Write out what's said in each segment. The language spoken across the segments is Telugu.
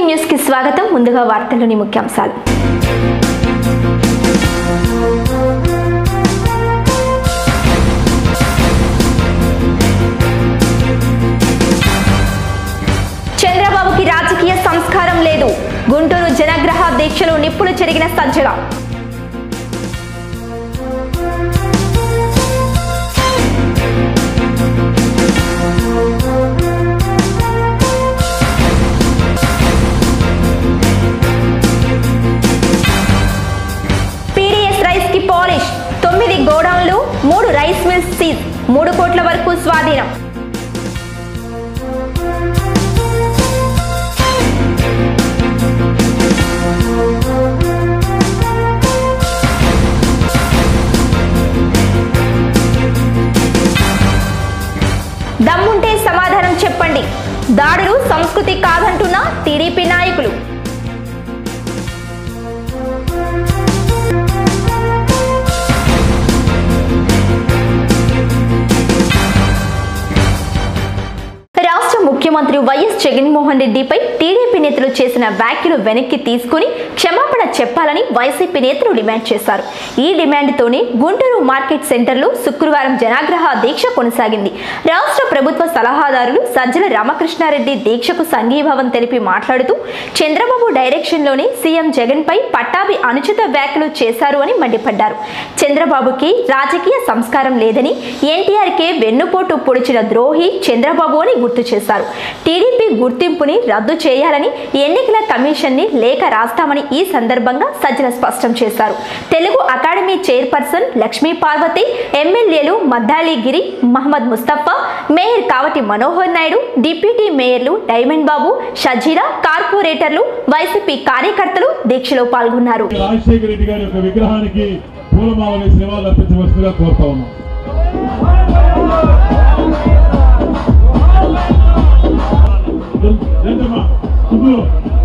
న్యూస్ కి స్వాగతం ముందుగా వార్తల్లోని ముఖ్యాంశాలు చంద్రబాబుకి రాజకీయ సంస్కారం లేదు గుంటూరు జనగ్రహ దీక్షలు నిప్పులు చెరిగిన సజ్జల పీడీఎస్ రైస్ కి పాలిష్ తొమ్మిది గోడౌన్లు మూడు రైస్ మిల్స్ సీజ్ మూడు కోట్ల వరకు స్వాధీనం దమ్ముంటే సమాధానం చెప్పండి దాడులు సంస్కృతి కాదంటున్న టీడీపీ నాయకులు రాష్ట్ర ముఖ్యమంత్రి వైఎస్ జగన్మోహన్ రెడ్డిపై టీడీపీ నేతలు చేసిన వ్యాఖ్యలు వెనక్కి తీసుకుని క్షమాపణ చెప్పాలని వైసీపీ నేతలు డిమాండ్ చేశారు ఈ డిమాండ్తోనే గుంటూరు మార్కెట్ సెంటర్లో శుక్రవారం జనాగ్రహ దీక్ష కొనసాగింది రాష్ట్ర ప్రభుత్వ సలహాదారులు సజ్జల రామకృష్ణారెడ్డి దీక్షకు సంఘీభావం తెలిపి మాట్లాడుతూ చంద్రబాబు డైరెక్షన్లోనే సీఎం జగన్ పై పట్టాభి అనుచిత వ్యాఖ్యలు చేశారు అని మండిపడ్డారు చంద్రబాబుకి రాజకీయ సంస్కారం లేదని ఎన్టీఆర్ కే వెన్నుపోటు పొడిచిన ద్రోహి చంద్రబాబు అని గుర్తు చేశారు టీడీపీ గుర్తింపుని రద్దు చేయాలని ఎన్నికల కమిషన్ ని లేఖ రాస్తామని ఈ సందర్భంగా సజ్జల స్పష్టం చేశారు తెలుగు అకాడమీ చైర్పర్సన్ లక్ష్మీ పార్వతి ఎమ్మెల్యేలు మద్దాలి గిరి మహమ్మద్ ముస్తఫా మేయర్ కావటి మనోహర్ నాయుడు డిప్యూటీ మేయర్లు డైమండ్ బాబు షజీరా కార్పొరేటర్లు వైసీపీ కార్యకర్తలు దీక్షలో పాల్గొన్నారు రాజశేఖర రెడ్డి గారి యొక్క విగ్రహానికి పూలమాల వేసి నివాళులు అర్పించవలసిందిగా కోరుతా ఉన్నాం ఏంటమ్మా? సుబ్బు,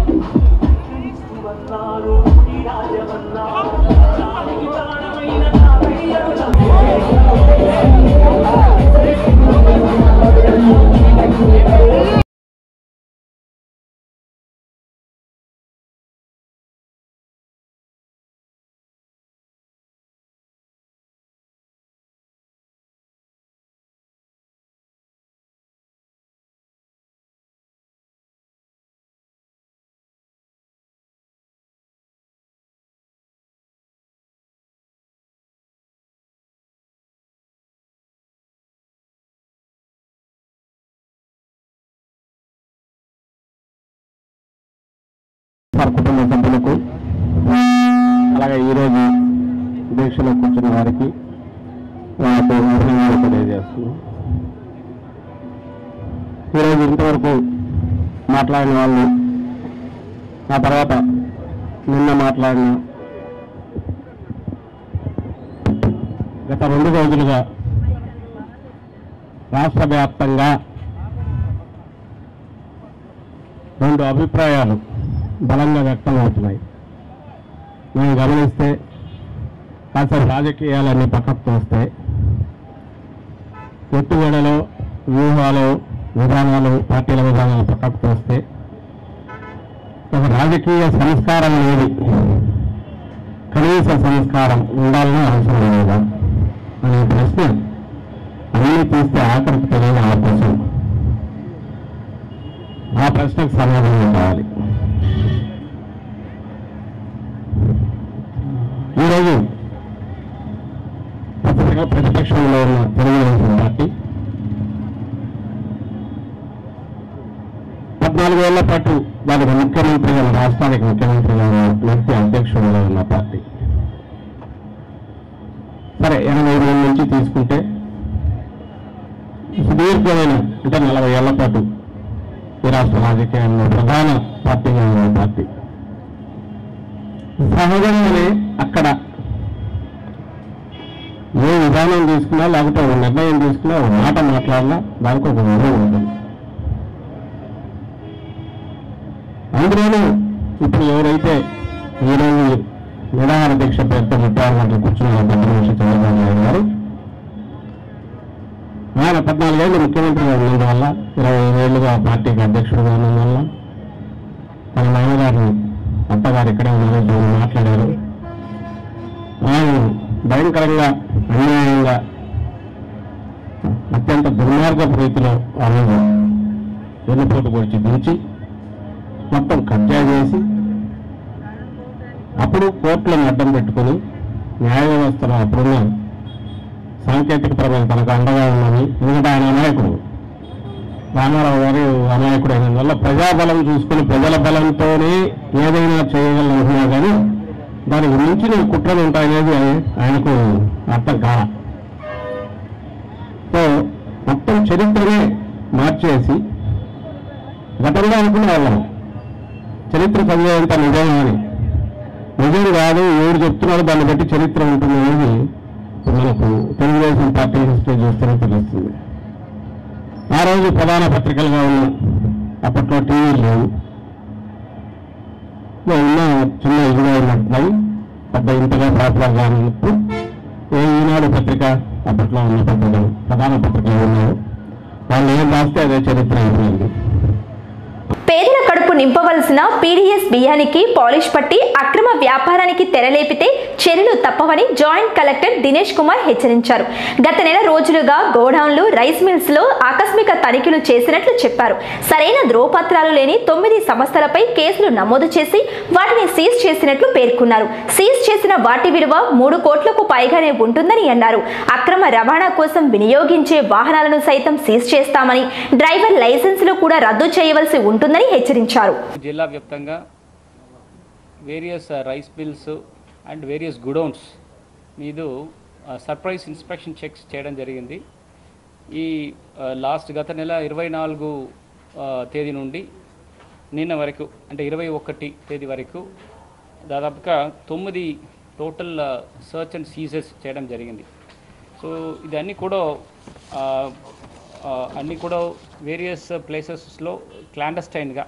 సార్ కుటుంబ సభ్యులకు అలాగే ఈరోజు దీక్షలో కూర్చున్న వారికి వాళ్ళకు అభినందనలు తెలియజేస్తున్నాం ఈరోజు ఇంతవరకు మాట్లాడిన వాళ్ళు ఆ తర్వాత నిన్న మాట్లాడిన గత రెండు రోజులుగా రాష్ట్ర వ్యాప్తంగా రెండు అభిప్రాయాలు బలంగా వ్యక్తం అవుతున్నాయి మేము గమనిస్తే కాసేపు రాజకీయాలన్నీ పక్కకు తోస్తే ఎత్తుగడలు వ్యూహాలు విధానాలు పార్టీల విధానాలు పక్కకు తోస్తే ఒక రాజకీయ సంస్కారం లేదు కనీస సంస్కారం ఉండాలని అవసరం లేదా అనే ప్రశ్న అన్ని తీస్తే ఆఖరికి తెలియని అవకాశం ఆ ప్రశ్నకు సమాధానం కావాలి ఈరోజు ప్రతిపక్ష ప్రతిపక్షంలో ఉన్న తెలుగుదేశం పార్టీ పద్నాలుగేళ్ల పాటు దానికి ముఖ్యమంత్రిగా రాష్ట్రానికి ముఖ్యమంత్రిగా ఉన్న వ్యక్తి అధ్యక్షుడిగా ఉన్న పార్టీ సరే ఎనభై మూడు నుంచి తీసుకుంటే సుదీర్ఘమైన అంటే నలభై ఏళ్ల పాటు ఈ రాష్ట్ర రాజకీయాల్లో ప్రధాన పార్టీగా ఉన్న పార్టీ సహజంగానే అక్కడ ఏ విధానం తీసుకున్నా లేకపోతే ఒక నిర్ణయం తీసుకున్నా ఒక మాట మాట్లాడినా దానికి ఒక విలువ ఉంటుంది అందులోనూ ఇప్పుడు ఎవరైతే ఈరోజు నిరాహార దీక్ష పేరుతో ముప్పై గంటలు కూర్చున్న పెద్ద మనిషి చంద్రబాబు నాయుడు గారు ఆయన పద్నాలుగేళ్ళు ముఖ్యమంత్రిగా ఉన్నందువల్ల ఇరవై ఐదేళ్లుగా పార్టీకి అధ్యక్షుడిగా ఉన్నందువల్ల తన అత్తగారు అత్తగారు ఇక్కడే ఉన్నారు వాళ్ళు మాట్లాడారు ఆయన భయంకరంగా అన్యాయంగా అత్యంత దుర్మార్గపు రీతిలో ఆ రోజు వెన్నుపోటు పొడిచి దించి మొత్తం కబ్జా చేసి అప్పుడు కోర్టులను అడ్డం పెట్టుకొని న్యాయ వ్యవస్థలో అప్పుడున్న సాంకేతిక పరమైన తనకు అండగా ఉన్నది ఎందుకంటే ఆయన అమాయకుడు రామారావు గారు అమాయకుడు అయినందువల్ల ప్రజాబలం చూసుకుని ప్రజల బలంతోనే ఏదైనా చేయగలనుకున్నా కానీ దానికి మించిన కుట్రలు ఉంటాయనేది ఆయనకు అర్థం కాల సో మొత్తం చరిత్రనే మార్చేసి గతంలో అనుకునే వాళ్ళం చరిత్ర చదివేంత నిజం అని నిజం కాదు ఎవరు చెప్తున్నారో దాన్ని బట్టి చరిత్ర ఉంటుంది అనేది ఇప్పుడు మనకు తెలుగుదేశం పార్టీ హిస్టరీ చూస్తేనే తెలుస్తుంది ఆ రోజు ప్రధాన పత్రికలుగా ఉన్న అప్పట్లో టీవీలు లేవు ఇక ఉన్న చిన్న ఇదిగా ఉన్నట్టున్నాయి పెద్ద ఇంతగా పాపులర్గా ఉన్నప్పుడు ఏ ఈనాడు పత్రిక అప్పట్లో ఉన్న పత్రికలు ప్రధాన పత్రికలు ఉన్నారు వాళ్ళు ఏం రాస్తే అదే చరిత్ర అయిపోయింది పేదల కడుపు నింపవలసిన పీడీఎస్ బియ్యానికి పాలిష్ పట్టి అక్రమ వ్యాపారానికి తెరలేపితే చర్యలు తప్పవని జాయింట్ కలెక్టర్ దినేష్ కుమార్ హెచ్చరించారు గత నెల రోజులుగా గోడౌన్లు రైస్ మిల్స్ లో ఆకస్మిక తనిఖీలు చేసినట్లు చెప్పారు సరైన ధ్రువపత్రాలు లేని తొమ్మిది సంస్థలపై కేసులు నమోదు చేసి వాటిని సీజ్ చేసినట్లు పేర్కొన్నారు సీజ్ చేసిన వాటి విలువ మూడు కోట్లకు పైగానే ఉంటుందని అన్నారు అక్రమ రవాణా కోసం వినియోగించే వాహనాలను సైతం సీజ్ చేస్తామని డ్రైవర్ లైసెన్సులు కూడా రద్దు చేయవలసి ఉంటుందని హెచ్చరించారు జిల్లా వ్యాప్తంగా various rice mills and various godowns మీద సర్ప్రైజ్ ఇన్స్పెక్షన్ చెక్స్ చేయడం జరిగింది ఈ లాస్ట్ గత నెల ఇరవై నాలుగు తేదీ నుండి నిన్న వరకు అంటే ఇరవై ఒకటి తేదీ వరకు దాదాపుగా తొమ్మిది టోటల్ సర్చ్ అండ్ సీజెస్ చేయడం జరిగింది సో ఇదన్నీ కూడా ఆ, ఆ, అన్నీ కూడా వేరియస్ ప్లేసెస్లో క్లాండస్టైన్గా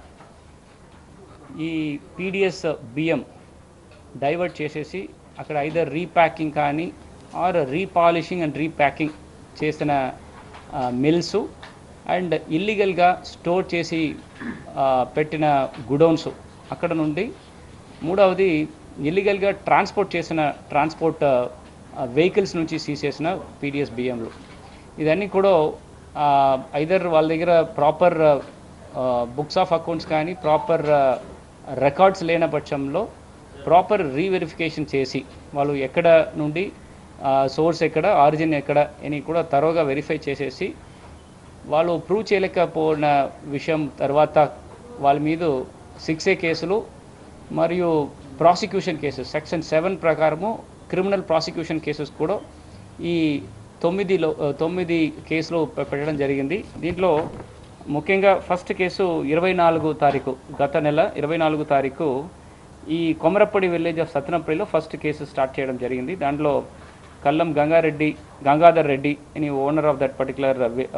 ఈ పీడిఎస్ బియ్యం డైవర్ట్ చేసేసి అక్కడ ఐదర్ రీప్యాకింగ్ కానీ ఆర్ రీపాలిషింగ్ అండ్ రీప్యాకింగ్ చేసిన మిల్స్ అండ్ ఇల్లీగల్గా స్టోర్ చేసి ఆ, పెట్టిన గుడౌన్స్ అక్కడ నుండి మూడవది ఇల్లీగల్గా ట్రాన్స్పోర్ట్ చేసిన ట్రాన్స్పోర్ట్ వెహికల్స్ నుంచి సీజ్ చేసిన పీడిఎస్ బియ్యంలు ఇదన్నీ కూడా ఐదర్ వాళ్ళ దగ్గర ప్రాపర్ బుక్స్ ఆఫ్ అకౌంట్స్ కానీ ప్రాపర్ రికార్డ్స్ లేని పక్షంలో ప్రాపర్ రీవెరిఫికేషన్ చేసి వాళ్ళు ఎక్కడ నుండి సోర్స్ ఎక్కడ ఆరిజిన్ ఎక్కడ అని కూడా తరోగా వెరిఫై చేసేసి వాళ్ళు ప్రూవ్ చేయలేకపోయిన విషయం తర్వాత వాళ్ళ మీద సిక్స్ ఏ కేసులు మరియు ప్రాసిక్యూషన్ కేసెస్ సెక్షన్ సెవెన్ ప్రకారము క్రిమినల్ ప్రాసిక్యూషన్ కేసెస్ కూడా ఈ తొమ్మిదిలో తొమ్మిది కేసులు పె- పెట్టడం జరిగింది దీంట్లో ముఖ్యంగా ఫస్ట్ కేసు ఇరవై నాలుగు తారీఖు గత నెల ఇరవై నాలుగు తారీఖు ఈ కొమరప్పడి విలేజ్ ఆఫ్ సత్తనపల్లిలో ఫస్ట్ కేసు స్టార్ట్ చేయడం జరిగింది దాంట్లో కల్లం గంగారెడ్డి గంగాధర్ రెడ్డి అని owner of that particular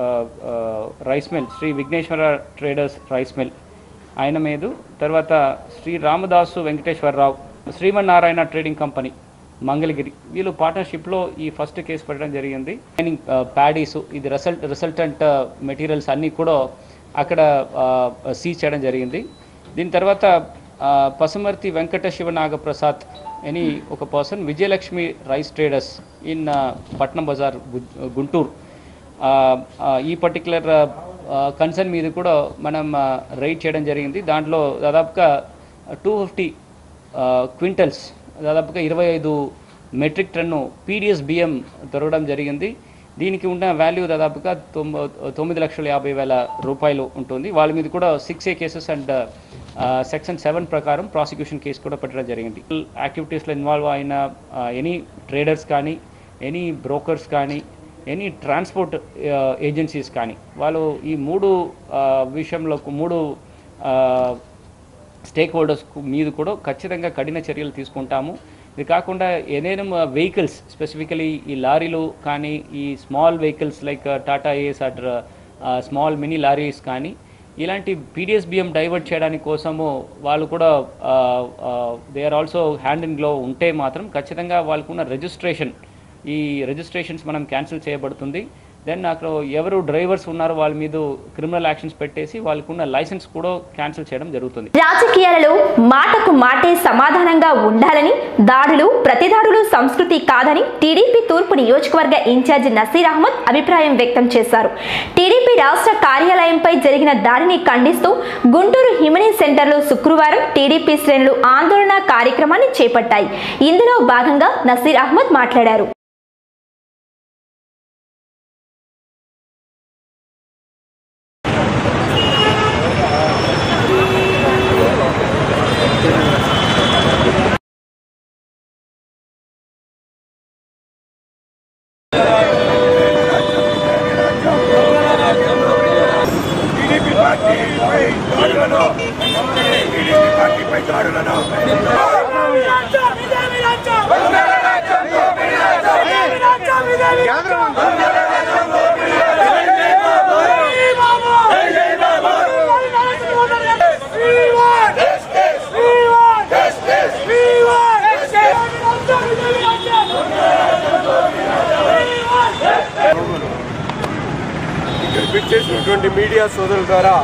rice mill Sri Vighneswara traders rice mill ఆయన మీద తర్వాత శ్రీ రామదాసు వెంకటేశ్వరరావు శ్రీమన్నారాయణ ట్రేడింగ్ కంపెనీ మంగళగిరి వీళ్ళు పార్ట్నర్షిప్లో ఈ ఫస్ట్ కేసు పెట్టడం జరిగింది మైనింగ్ ప్యాడీస్ ఇది రిసల్ట్ రిసల్టెంట్ మెటీరియల్స్ అన్నీ కూడా అక్కడ సీజ్ చేయడం జరిగింది దీని తర్వాత ఆ, పసుమర్తి వెంకట శివ నాగప్రసాద్ అని ఒక person Vijayalakshmi rice traders in Patnam Bazar గు- గుంటూరు ఆ, ఆ, ఈ పర్టికులర్ కన్సర్న్ మీద కూడా మనం రైడ్ చేయడం జరిగింది దాంట్లో దాదాపుగా టూ ఫిఫ్టీ క్వింటల్స్ దాదాపుగా ఇరవై ఐదు మెట్రిక్ టన్ను పీడిఎస్ బియ్యం దొరకడం జరిగింది దీనికి ఉన్న వాల్యూ దాదాపుగా తొమ్మ తొమ్మిది లక్షల యాభై వేల రూపాయలు ఉంటుంది వాళ్ళ మీద కూడా six A cases and section seven ప్రకారం ప్రాసిక్యూషన్ కేసు కూడా పెట్టడం జరిగింది యాక్టివిటీస్లో ఇన్వాల్వ్ అయిన ఎనీ ట్రేడర్స్ కానీ ఎనీ బ్రోకర్స్ కానీ ఎనీ ట్రాన్స్పోర్ట్ ఏజెన్సీస్ కానీ వాళ్ళు ఈ మూడు ఆ, విషయంలో మూడు ఆ, స్టేక్ హోల్డర్స్ మీద కూడా ఖచ్చితంగా కఠిన చర్యలు తీసుకుంటాము ఇది కాకుండా ఏదైనా వెహికల్స్ స్పెసిఫికలీ ఈ లారీలు కానీ ఈ small vehicles like Tata ace at small mini lorries కానీ ఇలాంటి పీడిఎస్ బియ్యం డైవర్ట్ చేయడానికి కోసము వాళ్ళు కూడా they are also hand in glove ఉంటే మాత్రం ఖచ్చితంగా వాళ్ళకున్న రిజిస్ట్రేషన్ ఈ రిజిస్ట్రేషన్స్ మనం క్యాన్సిల్ చేయబడుతుంది దెన్ అక్కడ ఎవరు డ్రైవర్స్ ఉన్నారో వాళ్ళ మీద క్రిమినల్ యాక్షన్స్ పెట్టేసి వాళ్ళకు ఉన్న లైసెన్స్ కూడా క్యాన్సిల్ చేయడం జరుగుతుంది రాజకీయాలలో మాటకు మాటే సమాధానంగా ఉండాలని దాడులు ప్రతిదాడులు సంస్కృతి కాదని టీడీపీ తూర్పు నియోజకవర్గ ఇన్ఛార్జి నసీర్ అహ్మద్ అభిప్రాయం వ్యక్తం చేశారు టీడీపీ రాష్ట్ర కార్యాలయంపై జరిగిన దాడిని ఖండిస్తూ గుంటూరు హిమనీ సెంటర్లో శుక్రవారం టీడీపీ శ్రేణులు ఆందోళన కార్యక్రమాన్ని చేపట్టాయి ఇందులో భాగంగా నసీర్ అహ్మద్ మాట్లాడారు టీడీపీ పార్టీపై దాడులను టీడీపీ పార్టీపై దాడులను ఇక్కడ పిలిచేసినటువంటి మీడియా సోదరుల ద్వారా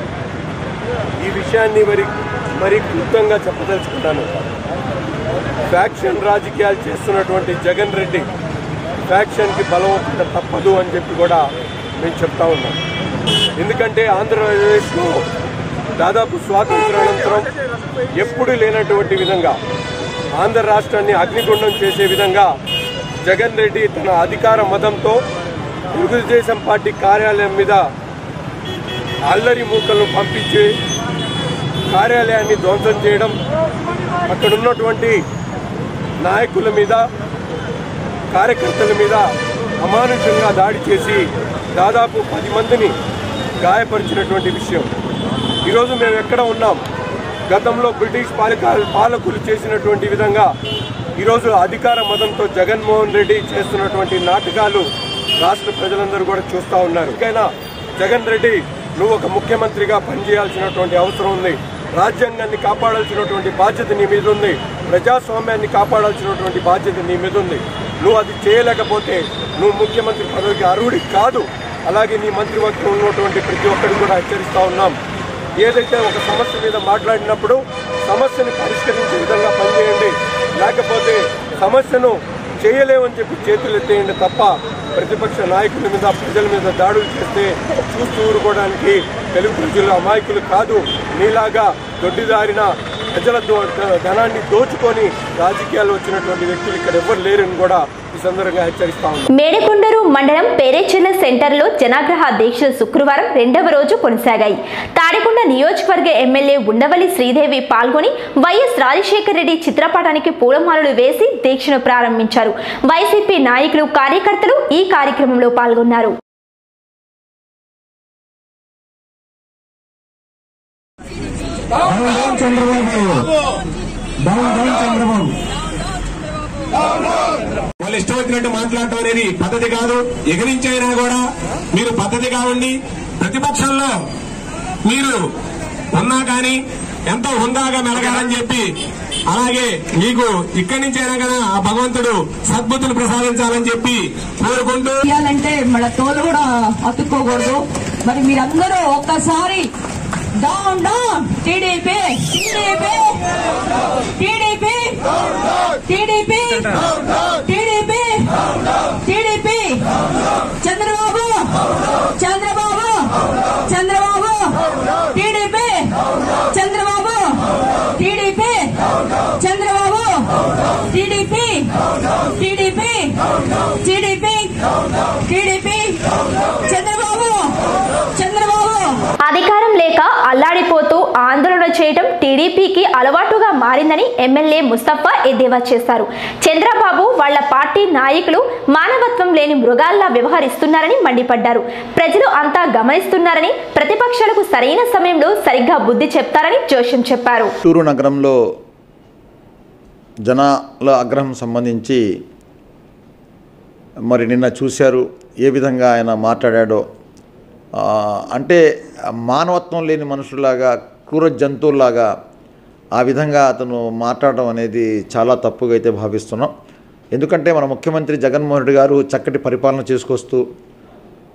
ఈ విషయాన్ని మరి మరి క్లుప్తంగా చెప్పదలుచుకున్నాను ఫ్యాక్షన్ రాజకీయాలు చేస్తున్నటువంటి జగన్ రెడ్డి ఫ్యాక్షన్కి బలం ఒక్కట తప్పదు అని చెప్పి కూడా మేము చెప్తా ఉన్నాం ఎందుకంటే ఆంధ్రప్రదేశ్లో దాదాపు స్వాతంత్రానంతరం ఎప్పుడూ లేనటువంటి విధంగా ఆంధ్ర రాష్ట్రాన్ని అగ్నిగుండం చేసే విధంగా జగన్ రెడ్డి తన అధికార మతంతో తెలుగుదేశం పార్టీ కార్యాలయం మీద అల్లరి మూకలను పంపించి కార్యాలయాన్ని ధ్వంసం చేయడం అక్కడ ఉన్నటువంటి నాయకుల మీద కార్యకర్తల మీద అమానుషంగా దాడి చేసి దాదాపు పది మందిని గాయపరిచినటువంటి విషయం ఈరోజు మేము ఎక్కడ ఉన్నాం గతంలో బ్రిటిష్ పాలిక పాలకులు చేసినటువంటి విధంగా ఈరోజు అధికార మతంతో జగన్మోహన్ రెడ్డి చేస్తున్నటువంటి నాటకాలు రాష్ట్ర ప్రజలందరూ కూడా చూస్తూ ఉన్నారు ఇంకైనా జగన్ రెడ్డి నువ్వు ఒక ముఖ్యమంత్రిగా పనిచేయాల్సినటువంటి అవసరం ఉంది రాజ్యాంగాన్ని కాపాడాల్సినటువంటి బాధ్యత నీ మీద ఉంది ప్రజాస్వామ్యాన్ని కాపాడాల్సినటువంటి బాధ్యత నీ మీద ఉంది నువ్వు అది చేయలేకపోతే నువ్వు ముఖ్యమంత్రి పదవికి అర్హుడి కాదు అలాగే నీ మంత్రివర్గం ఉన్నటువంటి ప్రతి ఒక్కరికి కూడా హెచ్చరిస్తా ఉన్నాం ఏదైతే ఒక సమస్య మీద మాట్లాడినప్పుడు సమస్యని పరిష్కరించే విధంగా పనిచేయండి లేకపోతే సమస్యను చేయలేమని చెప్పి చేతులు ఎత్తేయండి తప్ప ప్రతిపక్ష నాయకుల మీద ప్రజల మీద దాడులు చేస్తే చూస్తూ ఊరుకోవడానికి తెలుగు ప్రజలు అమాయకులు కాదు నీలాగా దొడ్డిదారిన ప్రజల దో- ధనాన్ని దోచుకొని రాజకీయాలు వచ్చినటువంటి వ్యక్తులు ఇక్కడ ఎవ్వరు లేరని కూడా ఈ సందర్భంగా హెచ్చరిస్తా ఉన్నాం మేడకొండూరు మండలం పేరేచెల్ల సెంటర్లో జనాగ్రహ దీక్షలు శుక్రవారం రెండవ రోజు కొనసాగాయి తాడికొండ నియోజకవర్గ ఎమ్మెల్యే ఉండవల్లి శ్రీదేవి పాల్గొని వైఎస్ రాజశేఖర రెడ్డి చిత్రపటానికి పూలమాలలు వేసి దీక్షను ప్రారంభించారు వైసీపీ నాయకులు కార్యకర్తలు ఈ కార్యక్రమంలో పాల్గొన్నారు down Chandrababu down down Chandrababu వాళ్ళు ఇష్టం వచ్చినట్టు మాట్లాడటం అనేది పద్ధతి కాదు ఎగిరించైనా కూడా మీరు పద్ధతిగా ఉండి ప్రతిపక్షంలో మీరు ఉన్నా కానీ ఎంతో హుందాగా మెలగాలని చెప్పి అలాగే మీకు ఇక్కడి నుంచైనా కదా ఆ భగవంతుడు సద్బుద్ధులు ప్రసాదించాలని చెప్పి కోరుకుంటూ చేయాలంటే మన తోలు కూడా అతుక్కోకూడదు మరి మీరందరూ ఒక్కసారి down down TDP TDP TDP TDP TDP TDP Chandrababu Chandrababu Chandrababu TDP Chandrababu TDP Chandrababu TDP TDP TDP TDP Chandrababu Chandrababu అధికారం లేక అల్లాడిపోతూ ఆందోళన చేయడం టీడీపీకి అలవాటుగా మారిందని ఎమ్మెల్యే ముస్తఫా ఎద్దేవా చేశారు చంద్రబాబు వాళ్ళ పార్టీ నాయకులు మానవత్వం లేని మృగాల్లా వ్యవహరిస్తున్నారని మండిపడ్డారు ప్రజలు అంతా గమనిస్తున్నారని ప్రతిపక్షాలకు సరైన సమయంలో సరిగ్గా బుద్ధి చెప్తారని జోషం చెప్పారు చిత్తూరు నగరంలో జనాల ఆగ్రహం సంబంధించి మరి నిన్న చూశారు ఏ విధంగా ఆయన మాట్లాడాడో ఆ, అంటే మానవత్వం లేని మనుషులాగా క్రూర జంతువుల్లాగా ఆ విధంగా అతను మాట్లాడడం అనేది చాలా తప్పుగా అయితే భావిస్తున్నాం ఎందుకంటే మన ముఖ్యమంత్రి జగన్మోహన్ రెడ్డి గారు చక్కటి పరిపాలన చేసుకొస్తూ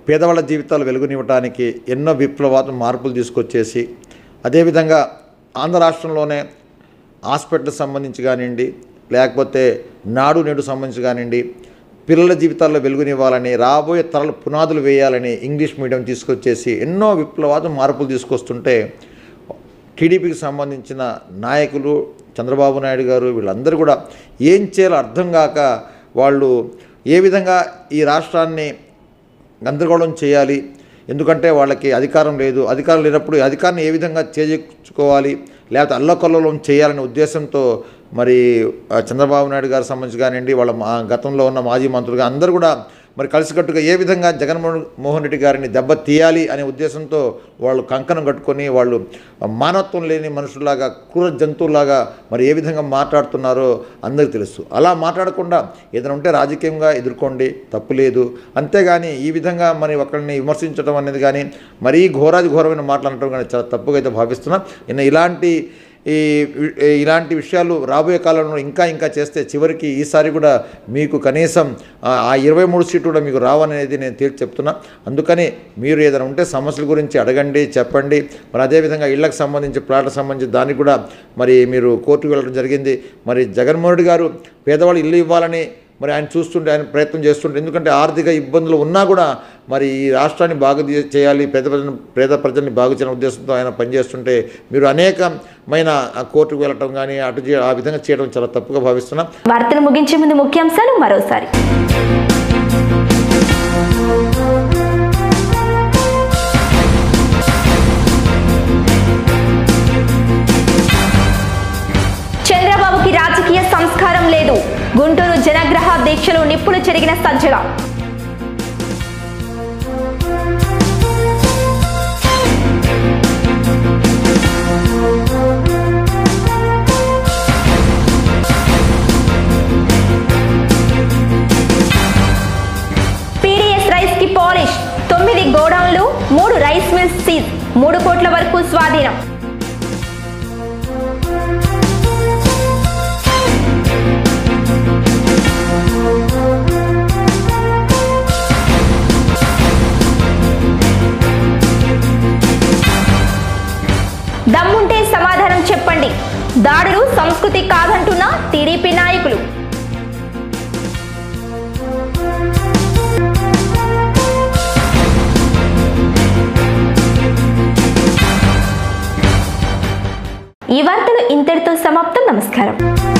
పేదవాళ్ళ జీవితాలు వెలుగునివ్వడానికి ఎన్నో విప్లవాత్మక మార్పులు తీసుకొచ్చేసి అదేవిధంగా ఆంధ్ర రాష్ట్రంలోనే హాస్పిటల్ సంబంధించి కానివ్వండి లేకపోతే నాడు నేడు సంబంధించి కానివ్వండి పిల్లల జీవితాల్లో వెలుగునివ్వాలని రాబోయే తరాలు పునాదులు వేయాలని ఇంగ్లీష్ మీడియం తీసుకొచ్చేసి ఎన్నో విప్లవాత్మక మార్పులు తీసుకొస్తుంటే టీడీపీకి సంబంధించిన నాయకులు చంద్రబాబు నాయుడు గారు వీళ్ళందరూ కూడా ఏం చేయాలో అర్థం కాక వాళ్ళు ఏ విధంగా ఈ రాష్ట్రాన్ని గందరగోళం చేయాలి ఎందుకంటే వాళ్ళకి అధికారం లేదు అధికారం లేనప్పుడు ఈ అధికారాన్ని ఏ విధంగా చేజించుకోవాలి లేకపోతే అల్లకల్లోలం చేయాలనే ఉద్దేశంతో మరి ఆ, చంద్రబాబు నాయుడు గారికి సంబంధించి కానివ్వండి వాళ్ళ మా గతంలో ఉన్న మాజీ మంత్రులుగా అందరూ కూడా మరి కలిసికట్టుగా ఏ విధంగా జగన్మోహన్ మోహన్ రెడ్డి గారిని దెబ్బ తీయాలి అనే ఉద్దేశంతో వాళ్ళు కంకణం కట్టుకొని వాళ్ళు మానవత్వం లేని మనుషుల్లాగా క్రూర జంతువులాగా మరి ఏ విధంగా మాట్లాడుతున్నారో అందరికీ తెలుసు అలా మాట్లాడకుండా ఏదైనా ఉంటే రాజకీయంగా ఎదుర్కోండి తప్పు లేదు అంతేగాని ఈ విధంగా మరి ఒకరిని విమర్శించడం అనేది కానీ మరీ ఘోరాది ఘోరమైన మాట్లాడటం కానీ చాలా తప్పుగా అయితే భావిస్తున్నాం ఇన్న ఇలాంటి ఈ వి- ఇలాంటి విషయాలు రాబోయే కాలంలో ఇంకా ఇంకా చేస్తే చివరికి ఈసారి కూడా మీకు కనీసం ఆ ఆ ఇరవై మూడు సీట్లు కూడా మీకు రావనేది నేను తేల్చి చెప్తున్నా అందుకని మీరు ఏదైనా ఉంటే సమస్యల గురించి అడగండి చెప్పండి మరి అదేవిధంగా ఇళ్లకు సంబంధించి ప్లాట్లకు సంబంధించి దానికి కూడా మరి మీరు కోర్టుకు వెళ్ళడం జరిగింది మరి జగన్మోహన్ రెడ్డి గారు పేదవాళ్ళు ఇల్లు ఇవ్వాలని మరి ఆయన చూస్తుంటే ఆయన ప్రయత్నం చేస్తుంటే ఎందుకంటే ఆర్థిక ఇబ్బందులు ఉన్నా కూడా మరి ఈ రాష్ట్రాన్ని బాగు చే- చేయాలి పేద ప్రజలను పేద ప్రజల్ని బాగు చేయాలనే ఉద్దేశంతో ఆయన పనిచేస్తుంటే మీరు అనేకమైన ఆ కోర్టుకు వెళ్ళటం కానీ అటు చే- ఆ విధంగా చేయడం చాలా తప్పుగా భావిస్తున్నాం వార్తలు ముగించే ముందు ముఖ్యాంశాలు మరోసారి చంద్రబాబుకి రాజకీయ సంస్కారం లేదు గుంటూరు జనగ్రహ దీక్షలు నిప్పులు చెరిగిన సజ్జల పీడీఎస్ రైస్ కి పాలిష్ తొమ్మిది గోడౌన్లు మూడు రైస్ మిల్స్ సీజ్ మూడు కోట్ల వరకు స్వాధీనం దమ్ముంటే సమాధానం చెప్పండి దాడులు సంస్కృతి కాదంటున్న టీడీపీ నాయకులు ఈ వార్తలు ఇంతటితో సమాప్తం నమస్కారం